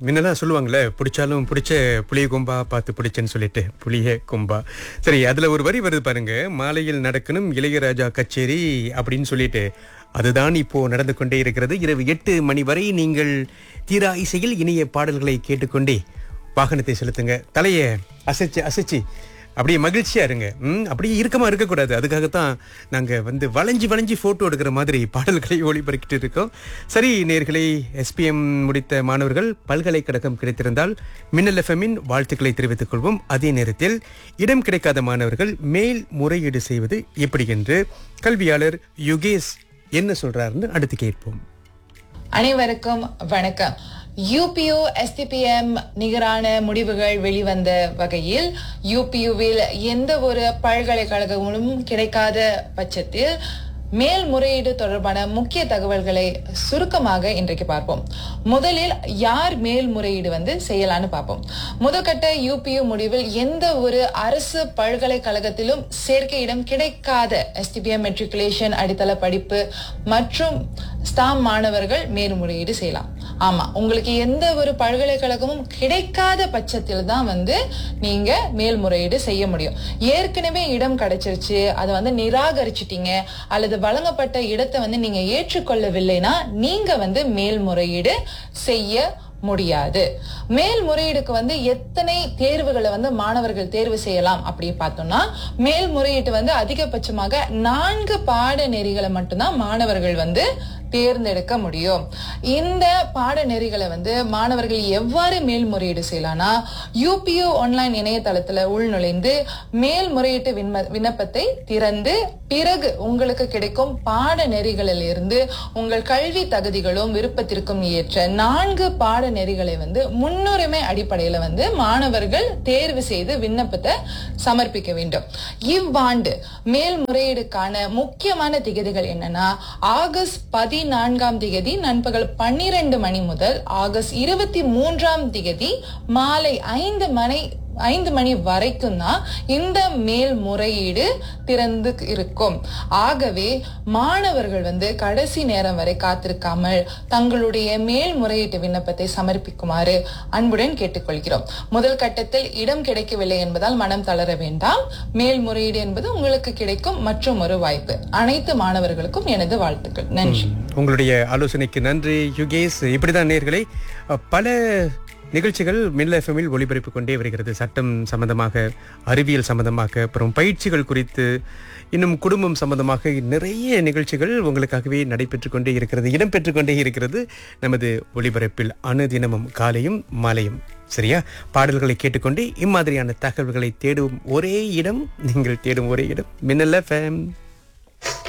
முன்னெல்லாம் சொல்லுவாங்கல்ல பிடிச்சாலும் பிடிச்ச புளிய கொம்பா பார்த்து பிடிச்சேன்னு சொல்லிட்டு புளிய கொம்பா சரி அதுல ஒரு வரி வருது பாருங்க மாலையில் நடக்கணும் இளையராஜா கச்சேரி அப்படின்னு சொல்லிட்டு அதுதான் இப்போ நடந்து கொண்டே இருக்கிறது இரவு எட்டு மணி வரை நீங்கள் தீரா இசையில் இனிய பாடல்களை கேட்டுக்கொண்டே வாகனத்தை செலுத்துங்க தலையை அசைச்சு அசைச்சு அப்படியே மகிழ்ச்சியா இருங்க ம் அப்படியே இறுக்கமா இருக்கக்கூடாது அதுக்காகத்தான் நாங்க வந்து வளைஞ்சு வளைஞ்சு போட்டோ எடுக்கிற மாதிரி பாடல்களை ஒளிபரப்பிட்டு இருக்கோம் சரி நேர்களை எஸ்பிஎம் முடித்த மாணவர்கள் பல்கலைக்கழகம் கிடைத்திருந்தால் மின்னல் எஃப்எம்மின் வாழ்த்துக்களை தெரிவித்துக் கொள்வோம் அதே நேரத்தில் இடம் கிடைக்காத மாணவர்கள் மேல் முறையீடு செய்வது எப்படி என்று கல்வியாளர் யுகேஷ் என்ன சொல்றாருன்னு அடுத்து கேட்போம் அனைவருக்கும் வணக்கம் யூபியு எஸ்டிபிஎம் நிகரான முடிவுகள் வெளிவந்த வகையில் யூபியுவில் எந்த ஒரு பல்கலைக்கழகமும் கிடைக்காத பட்சத்தில் மேல்முறையீடு தொடர்பான முக்கிய தகவல்களை சுருக்கமாக இன்றைக்கு பார்ப்போம் முதலில் யார் மேல்முறையீடு வந்து செய்யலான்னு பார்ப்போம் முதற்கட்ட யூபியு முடிவில் எந்த ஒரு அரசு பல்கலைக்கழகத்திலும் சேர்க்கையிடம் கிடைக்காத எஸ்டிபிஎம் மெட்ரிகுலேஷன் அடித்தள படிப்பு மற்றும் ஸ்டாம் மாணவர்கள் மேல்முறையீடு செய்யலாம் ஆமா உங்களுக்கு எந்த ஒரு பல்கலைக்கழகமும் கிடைக்காத பட்சத்தில் தான் வந்து நீங்க மேல்முறையீடு செய்ய முடியும் ஏற்கனவே இடம் கிடைச்சிருச்சு அதை வந்து நிராகரிச்சிட்டீங்க அல்லது வழங்கப்பட்ட இடத்தை வந்து நீங்க ஏற்றுக்கொள்ளவில்லைன்னா நீங்க வந்து மேல்முறையீடு செய்ய முடியாது மேல்முறையீடுக்கு வந்து எத்தனை தேர்வுகளை வந்து மாணவர்கள் தேர்வு செய்யலாம் அப்படி பார்த்தோம்னா மேல்முறையீட்டு வந்து அதிகபட்சமாக நான்கு பாடநெறிகளை மட்டும்தான் மாணவர்கள் வந்து தேர்ந்தெடுக்க முடியும் இந்த பாடநெறிகளை வந்து மாணவர்கள் எவ்வாறு மேல்முறையீடு செய்யலாம்னா யூபியூ ஆன்லைன் இணையதளத்துல உள்நுழைந்து மேல்முறையீட்டு விண்ண- விண்ணப்பத்தை திறந்து பிறகு உங்களுக்கு கிடைக்கும் பாடநெறிகளில் இருந்து உங்கள் கல்வி தகுதிகளும் விருப்பத்திற்கும் ஏற்ற நான்கு பாடநெறிகளை வந்து முன்னுரிமை அடிப்படையில வந்து மாணவர்கள் தேர்வு செய்து விண்ணப்பத்தை சமர்ப்பிக்க வேண்டும் இவ்வாண்டு மேல்முறையீடுக்கான முக்கியமான திகதிகள் என்னன்னா ஆகஸ்ட் பதினான்காம் திகதி நண்பகல் பன்னிரண்டு மணி முதல் ஆகஸ்ட் இருபத்தி மூன்றாம் திகதி மாலை ஐந்து மணி ஐந்து மணி வரைக்கும் தான் இந்த மேல்முறையீடு திறந்து இருக்கும் ஆகவே மாணவர்கள் வந்து கடைசி நேரம் வரை காத்திருக்காமல் தங்களுடைய மேல்முறையீட்டு விண்ணப்பத்தை சமர்ப்பிக்குமாறு அன்புடன் கேட்டுக்கொள்கிறோம் முதல் கட்டத்தில் இடம் கிடைக்கவில்லை என்பதால் மனம் தளர வேண்டாம் மேல்முறையீடு என்பது உங்களுக்கு கிடைக்கும் மற்றும் ஒரு வாய்ப்பு அனைத்து மாணவர்களுக்கும் எனது வாழ்த்துக்கள் நன்றி உங்களுடைய ஆலோசனைக்கு நன்றி யுகேஷ் இப்படிதான் நேர்களை பல நிகழ்ச்சிகள் மின்ல எஃப்எம்மில் ஒளிபரப்பு கொண்டே வருகிறது சட்டம் சம்பந்தமாக அறிவியல் சம்பந்தமாக அப்புறம் பயிற்சிகள் குறித்து இன்னும் குடும்பம் சம்பந்தமாக நிறைய நிகழ்ச்சிகள் உங்களுக்காகவே நடைபெற்று கொண்டே இருக்கிறது இடம்பெற்று கொண்டே இருக்கிறது நமது ஒளிபரப்பில் அனுதினமும் காலையும் மாலையும் சரியா பாடல்களை கேட்டுக்கொண்டு இம்மாதிரியான தகவல்களை தேடும் ஒரே இடம் நீங்கள் தேடும் ஒரே இடம் மின்னல் எஃப்எம்